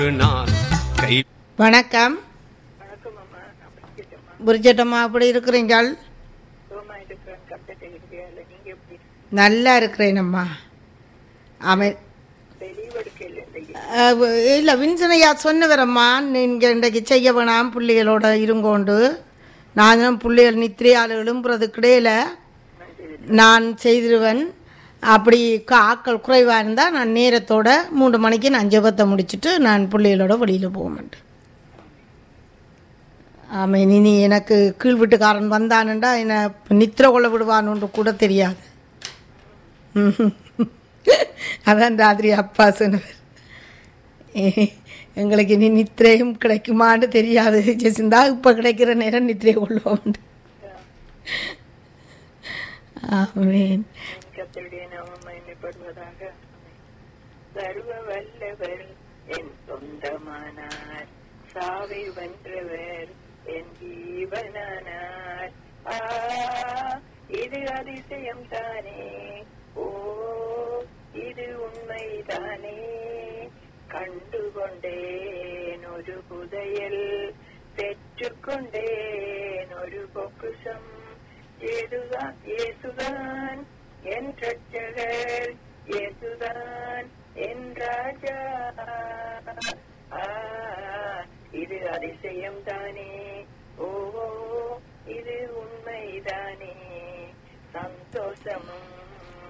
நான் கை வணக்கம் வணக்கம் அம்மா நான் படிச்சிட்டேம்மா புரிஜட்டம்மா அப்படி இருக்கிறீங்கள் சுகமா இருக்கிறேன் கத்துட்டு இருக்கிறேன் நீங்க எப்படி நல்லா இருக்கிறேனம்மா அவன் தெளிவெடுக்கல இந்த இல்லை வின்சனையா சொன்னவரம்மா நீங்கள் இன்றைக்கு செய்ய வேணாம் பிள்ளைகளோட இருங்கோண்டு நானும் பிள்ளைகள் நித்திரையால் எழும்புறதுக்கு இடையில நான் செய்திருவேன் அப்படி கா- ஆட்கள் குறைவாக இருந்தால் நான் நேரத்தோட மூன்று மணிக்கு நான் ஜெபத்தை முடிச்சுட்டு நான் பிள்ளைகளோட வெளியில் போக மாட்டேன் ஆமாம் இனி எனக்கு கீழ் வீட்டுக்காரன் வந்தானுண்டா என்னை நித்திர கொள்ள விடுவானுன்னு கூட தெரியாது ம்ஹும். அதான் ராத்திரி அப்பா சொன்னவர் ஏ- எங்களுக்கு இனி நித்திரையும் கிடைக்குமான்னு தெரியாது ஜெசிந்தா இப்போ கிடைக்கிற நேரம் நித்திரை கொள்வோம் ஆமேன் கத்தருடைய நாமம் மகிமைப்படுவதாக சர்வ வல்லவர் என் சொந்தமானார் சாவை வென்றவர் என் ஜீவனானார் ஆ இது அதிசயம் தானே ஓ இது உண்மைதானே கண்டுகொண்டேன் ஒரு புதையல் பெற்றுக்கொண்டேன் ஒரு பொக்குசம் ஏதுதான் இயேசுதான் என் ரட்சகர் இயேசுதான் என் ராஜா ஆ, இது அதிசயம் தானே